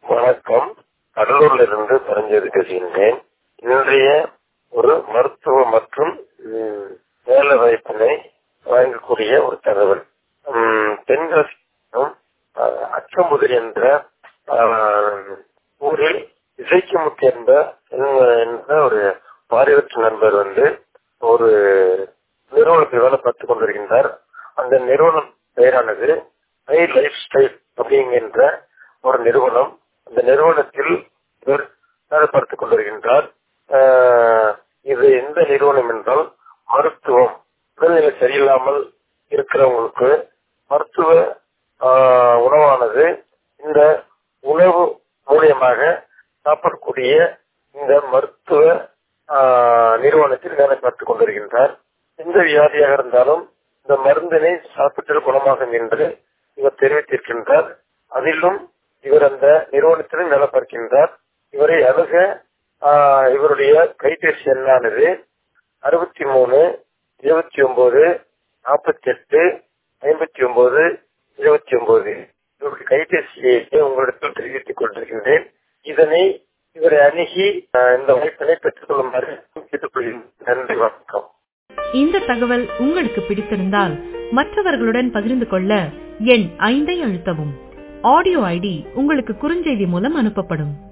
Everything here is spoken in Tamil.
வணக்கம் கடலூர்ல இருந்து பரஞ்சோதி பேசுகின்றேன் இன்றைய ஒரு மருத்துவ மற்றும் ம், வேலை வாய்ப்பினை வழங்கக்கூடிய ஒரு தகவல் ம், தென்காசியும் அஹ், அச்சம்புதிரி என்ற அஹ், ஊரில் இசைக்குமுத்து என்ற என்ற ஒரு பாரிவற்ற நண்பர் வந்து ஒரு நிறுவனத்தில் வேலை பார்த்துக் கொண்டிருக்கின்றார் அந்த நிறுவனம் பெயரானது ஹை லைஃப் ஸ்டைல் அப்படிங்கின்ற ஒரு நிறுவனம் அந்த நிறுவனத்தில் இவர் வேலை பார்த்துக் கொண்டிருக்கின்றார் ஆஹ் இது எந்த நிறுவனம் என்றால் மருத்துவம் உடல்நிலை சரியில்லாமல் இருக்கிறவங்களுக்கு மருத்துவ ஆஹ் உணவானது இந்த உணவு மூலியமாக சாப்பிடக்கூடிய இந்த மருத்துவ ஆஹ் நிறுவனத்தில் வேலை பார்த்துக் கொண்டிருக்கின்றார் எந்த வியாதியாக இருந்தாலும் இந்த மருந்தினை சாப்பிட்டு குணமாகும் என்று இவர் தெரிவித்திருக்கின்றார் அதிலும் இவர் அந்த நிறுவனத்திலும் வேலை பார்க்கின்றார் இவரை அணுக ஆஹ் இவருடைய கைபேசி எண்ணானது அறுபத்தி மூணு இருபத்தி ஒன்பது நாற்பத்தி எட்டு ஐம்பத்தி ஒன்பது இருபத்தி ஒன்பது இவருடைய கைபேசியை உங்களிடத்தில் தெரிவித்துக் கொண்டிருக்கின்றேன் இதனை இவரை அணுகி ஆஹ் இந்த வாய்ப்பினை பெற்றுக் கொள்ளுமாறு கேட்டுக்கொள்கிறேன் நன்றி வணக்கம் இந்த தகவல் உங்களுக்கு பிடித்திருந்தால் மற்றவர்களுடன் பகிர்ந்து கொள்ள எண் ஐந்தை அழுத்தவும் ஆடியோ ஐடி உங்களுக்கு குறுஞ்செய்தி மூலம் அனுப்பப்படும்